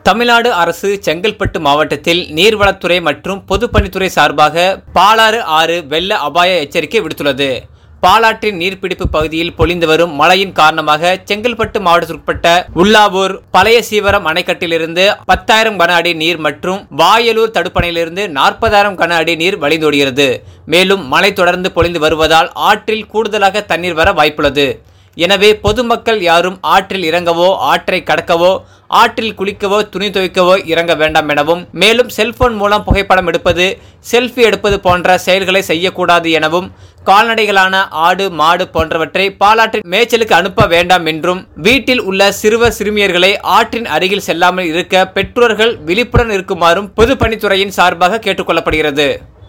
தமிழ்நாடு அரசு செங்கல்பட்டு மாவட்டத்தில் நீர்வளத்துறை மற்றும் பொதுப்பணித்துறை சார்பாக பாலாறு ஆறு வெள்ள அபாய எச்சரிக்கை விடுத்துள்ளது பாலாற்றின் நீர்பிடிப்பு பகுதியில் பொழிந்து வரும் மழையின் காரணமாக செங்கல்பட்டு மாவட்டத்திற்குட்பட்ட உள்ளாவூர் பழைய சீவரம் அணைக்கட்டிலிருந்து பத்தாயிரம் கன அடி நீர் மற்றும் வாயலூர் தடுப்பணையிலிருந்து நாற்பதாயிரம் கன அடி நீர் வழிந்தோடுகிறது மேலும் மழை தொடர்ந்து பொழிந்து வருவதால் ஆற்றில் கூடுதலாக தண்ணீர் வர வாய்ப்புள்ளது எனவே பொதுமக்கள் யாரும் ஆற்றில் இறங்கவோ ஆற்றை கடக்கவோ ஆற்றில் குளிக்கவோ துணி துவைக்கவோ இறங்க வேண்டாம் எனவும் மேலும் செல்போன் மூலம் புகைப்படம் எடுப்பது செல்ஃபி எடுப்பது போன்ற செயல்களை செய்யக்கூடாது எனவும் கால்நடைகளான ஆடு மாடு போன்றவற்றை பாலாற்றின் மேய்ச்சலுக்கு அனுப்ப வேண்டாம் என்றும் வீட்டில் உள்ள சிறுவர் சிறுமியர்களை ஆற்றின் அருகில் செல்லாமல் இருக்க பெற்றோர்கள் விழிப்புடன் இருக்குமாறும் பொதுப்பணித்துறையின் சார்பாக கேட்டுக்கொள்ளப்படுகிறது